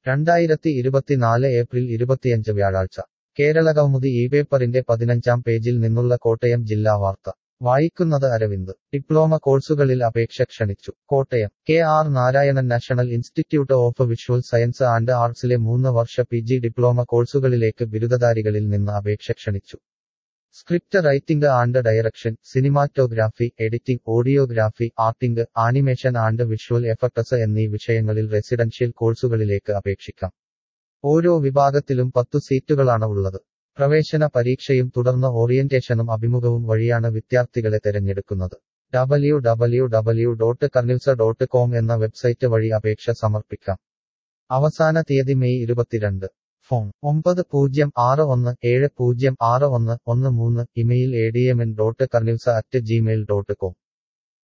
രണ്ടായിരത്തി ഇരുപത്തിനാല് ഏപ്രിൽ ഇരുപത്തിയഞ്ച് വ്യാഴാഴ്ച കേരളകൗമുദി ഈ പേപ്പറിന്റെ പതിനഞ്ചാം പേജിൽ നിന്നുള്ള കോട്ടയം ജില്ലാ വാർത്ത വായിക്കുന്നത് അരവിന്ദ് ഡിപ്ലോമ കോഴ്സുകളിൽ അപേക്ഷ ക്ഷണിച്ചു Kottayam K R Narayanan national institute of visual science and ആർട്സിലെ മൂന്ന് വർഷ പി ജി ഡിപ്ലോമ കോഴ്സുകളിലേക്ക് ബിരുദധാരികളിൽ നിന്ന് അപേക്ഷ ക്ഷണിച്ചു script writing and direction cinematography editing audiography acting animation and visual effects എന്നീ വിഷയങ്ങളിൽ റെസിഡൻഷ്യൽ കോഴ്സുകളിലേക്ക് അപേക്ഷിക്കാം ഓരോ വിഭാഗത്തിലും പത്തു സീറ്റുകളാണ് ഉള്ളത് പ്രവേശന പരീക്ഷയും തുടർന്ന് ഓറിയന്റേഷനും അഭിമുഖവും വഴിയാണ് വിദ്യാർത്ഥികളെ തെരഞ്ഞെടുക്കുന്നത് ഡബ്ല്യു ഡബ്ല്യു ഡബ്ല്യു ഡോട്ട് കർണിൽസ ഡോട്ട് കോം എന്ന വെബ്സൈറ്റ് വഴി അപേക്ഷ സമർപ്പിക്കാം അവസാന തീയതി മെയ് ഇരുപത്തിരണ്ട് ഫോൺ ഒമ്പത് പൂജ്യം ആറ് ഒന്ന് ഏഴ് പൂജ്യം ആറ് ഒന്ന് ഒന്ന് മൂന്ന് email A D M N dot കർണിൽസ അറ്റ് ജിമെയിൽ ഡോട്ട് കോം